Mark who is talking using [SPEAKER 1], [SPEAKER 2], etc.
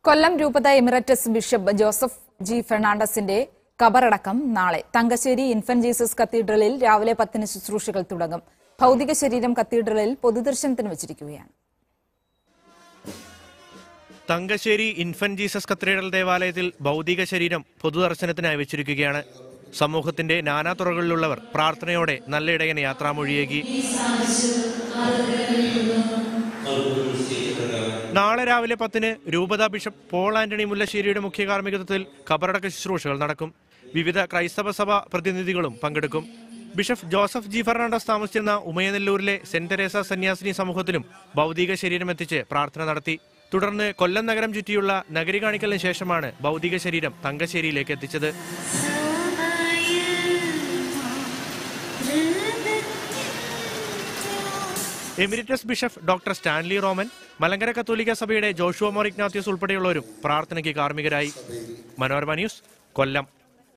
[SPEAKER 1] കൊല്ലം രൂപത emeritus bishop Joseph G ഫെർണാണ്ടസിന്റെ കബറടക്കം നാളെ തങ്കശ്ശേരി ഇൻഫന്റ് ജീസസ് കത്തീഡ്രലിൽ രാവിലെ പത്തിന് ശുശ്രൂഷകൾ തുടങ്ങും ഭൗതിക ശരീരം കത്തീഡ്രലിൽ പൊതുദർശനത്തിന് വച്ചിരിക്കുകയാണ്
[SPEAKER 2] തങ്കശ്ശേരി ഇൻഫന്റ് ജീസസ് കത്തീഡ്രൽ ദേവാലയത്തിൽ ഭൗതിക ശരീരം പൊതുദർശനത്തിനായി വെച്ചിരിക്കുകയാണ് സമൂഹത്തിന്റെ നാനാതുറകളിലുള്ളവർ പ്രാർത്ഥനയോടെ നല്ലയിടയന് യാത്രാമൊഴിയേകി നാളെ രാവിലെ പത്തിന് രൂപത ബിഷപ്പ് പോൾ ആന്റണി മുല്ലശ്ശേരിയുടെ മുഖ്യ കാർമ്മികത്വത്തിൽ ഖബറടക്ക ശുശ്രൂഷകൾ നടക്കും വിവിധ ക്രൈസ്തവ സഭ പ്രതിനിധികളും പങ്കെടുക്കും ബിഷപ്പ് ജോസഫ് ജി ഫെർണാണ്ടസ് താമസിച്ചിരുന്ന ഉമയനെല്ലൂരിലെ സെന്റ് തെരേസ സന്യാസിനി സമൂഹത്തിലും ഭൗതിക ശരീരം എത്തിച്ച് പ്രാർത്ഥന നടത്തി തുടർന്ന് കൊല്ലം നഗരം ചുറ്റിയുള്ള നഗരി കാണിക്കലിന് ശേഷമാണ് ഭൗതിക ശരീരം തങ്കശ്ശേരിയിലേക്ക് എത്തിച്ചത് emeritus bishop doctor Stanley Roman Malankara കത്തോലിക്ക സഭയുടെ ജോഷുവ മോർ ഇഗ്നാത്യോസ് ഉൾപ്പെടെയുള്ളവരും പ്രാർത്ഥനയ്ക്ക് കാർമ്മികരായി മനോരമ ന്യൂസ് കൊല്ലം